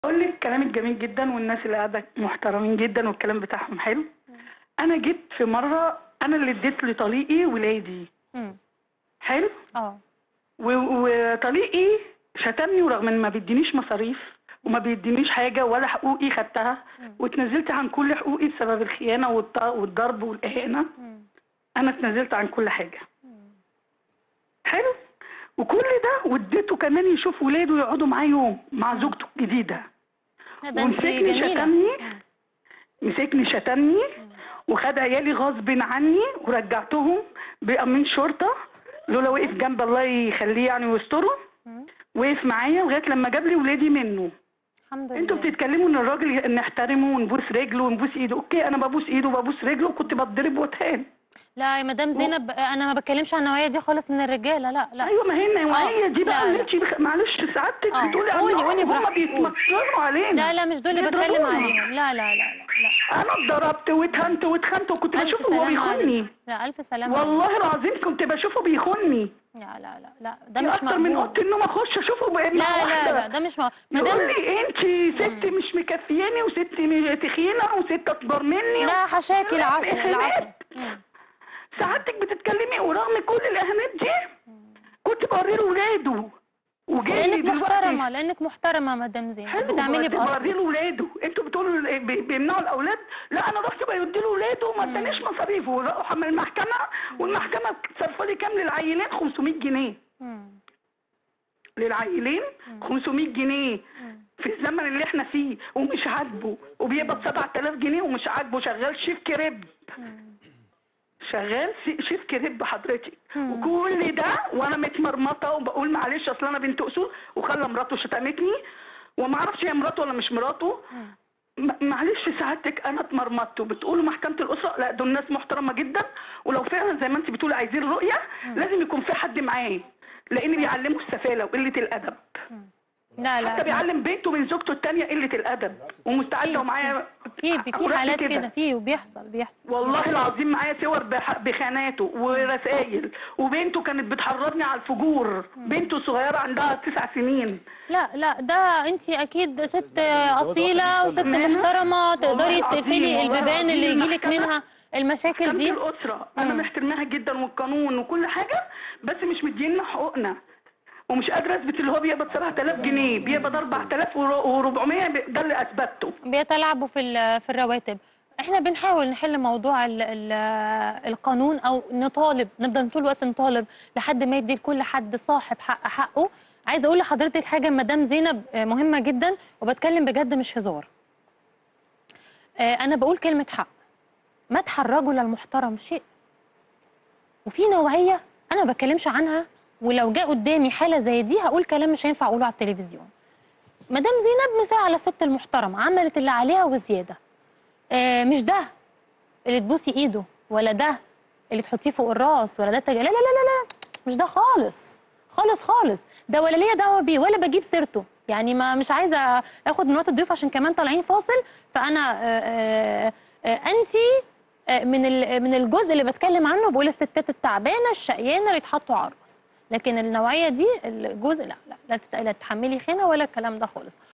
اقول لك كلامك جميل جدا والناس اللي قاعده محترمين جدا والكلام بتاعهم حلو انا جيت في مره انا اللي اديت لطليقي ولادي مم. حلو اه و- وطليقي شتمني ورغم ان ما بيدينيش مصاريف وما بيدينيش حاجه ولا حقوقي خدتها واتنازلت عن كل حقوقي بسبب الخيانه والط- والضرب والاهانه مم. انا اتنازلت عن كل حاجه حلو وكل ده واديته كمان يشوف ولاده يقعدوا معاه يوم مع زوجته الجديده لا، ده انت ومسكني جميله شتمني مسكني شتمني وخد عيالي غصب عني ورجعتهم بأمين شرطة لولا وقف جنب الله يخليه يعني ويستره مم. وقف معايا لغايه لما جاب لي ولادي منه الحمد انتوا لله بتتكلموا ان الراجل نحترمه ونبوس رجله ونبوس ايده اوكي انا ببوس ايده وببوس رجله وكنت بتضرب واتهان لا يا مدام زينب انا ما بتكلمش عن النوعيه دي خالص من الرجاله لا لا ايوه ما هي النوعيه آه، دي بقى لا، اللي لا. انت بخ- معلش سعادتك آه، بتقولي قولي- عنهم، قولي هم براحتك، قولي. بيتمسخروا علينا لا لا مش دول اللي بتكلم بيضربونا. عليهم لا لا لا لا, لا. انا اتضربت واتهنت واتخنت وكنت الف بشوفه وهو سلامه بيخوني عليك لا الف سلامه عليك. والله العظيم كنت بشوفه بيخوني لا لا لا لا ده في مش اكتر من مقبول اوضه النوم اخش اشوفه بقى مع لا لا واحدة. لا ده مش مقبول مدام يقول لي انت ست مش مكفياني وست م- تخينه وست اكبر مني لا حشاكي العفو العفو إهانات. مم. سعادتك بتتكلمي ورغم كل الاهانات دي كنت بوري له ولاده وجاي لانك دلوقتي محترمه لانك محترمه مدام زينب حلو بتعملي بوري باصلك له ولاده انتوا بتقولوا ال- بي- بيمنعوا الاولاد لا انا رحت بدي له ولاده وما ادانيش مصاريفه وراحوا من المحكمه والمحكمه صرفه لي كام للعيلين 500 جنيه مم. للعيلين 500 جنيه في الزمن اللي احنا فيه ومش عاجبه وبيقبض 7000 جنيه ومش عاجبه شغال شيف كريب شغال سي- شيف كريب حضرتك وكل ده وانا متمرمطه وبقول معلش اصل انا بنت اصول وخلى مراته شتمتني وما اعرفش هي مراته ولا مش مراته م- معلش سعادتك انا اتمرمطت وبتقولوا محكمه الاسره لا دول ناس محترمه جدا ولو فعلا زي ما انت بتقولي عايزين رؤيه لازم يكون في حد معاه لان بيعلموا السفاله وقله الادب لا لا حتى لا. بيعلم بنته من زوجته الثانيه قله الادب ومستعده ومعايا في في أوراق حالات كده في وبيحصل بيحصل والله العظيم معايا صور بح- بخاناته ورسائل وبنته كانت بتحرضني على الفجور بنته صغيره عندها تسع سنين لا لا ده انت اكيد ست اصيله وست أمانة. محترمه والله تقدري العظيم، تقفلي والله البيبان اللي العظيم يجيلك المحكمة- منها المشاكل محكمة دي الاسره انا مم. محترماها جدا والقانون وكل حاجه بس مش مدينا حقوقنا ومش قادره اثبت اللي هو بيقبض 7000 جنيه بيقبض 4400 ده اللي اثبته بيتلاعبوا في ال- في الرواتب احنا بنحاول نحل موضوع ال ال القانون او نطالب نفضل طول الوقت نطالب لحد ما يدي لكل حد صاحب حق حقه عايزه اقول لحضرتك حاجه مدام زينب آه، مهمه جدا وبتكلم بجد مش هزار آه، انا بقول كلمه حق مدح الرجل المحترم شيء وفي نوعيه انا ما بتكلمش عنها ولو جاء قدامي حاله زي دي هقول كلام مش هينفع اقوله على التلفزيون مدام زينب مثال على الست المحترمه عملت اللي عليها وزياده آه مش ده اللي تبوسي ايده ولا ده اللي تحطيه فوق الراس ولا ده تج... لا لا لا لا لا مش ده خالص خالص خالص ده ولا ليا دعوه بيه ولا بجيب سيرته يعني ما مش عايزه اخد من وقت الضيوف عشان كمان طالعين فاصل فانا آه آه انت من ال- من الجزء اللي بتكلم عنه بقول الستات التعبانه الشقيانه اللي يتحطوا على الراس لكن النوعيه دي الجزء لا لا لا تت- لا تتحملي خيانه ولا الكلام ده خالص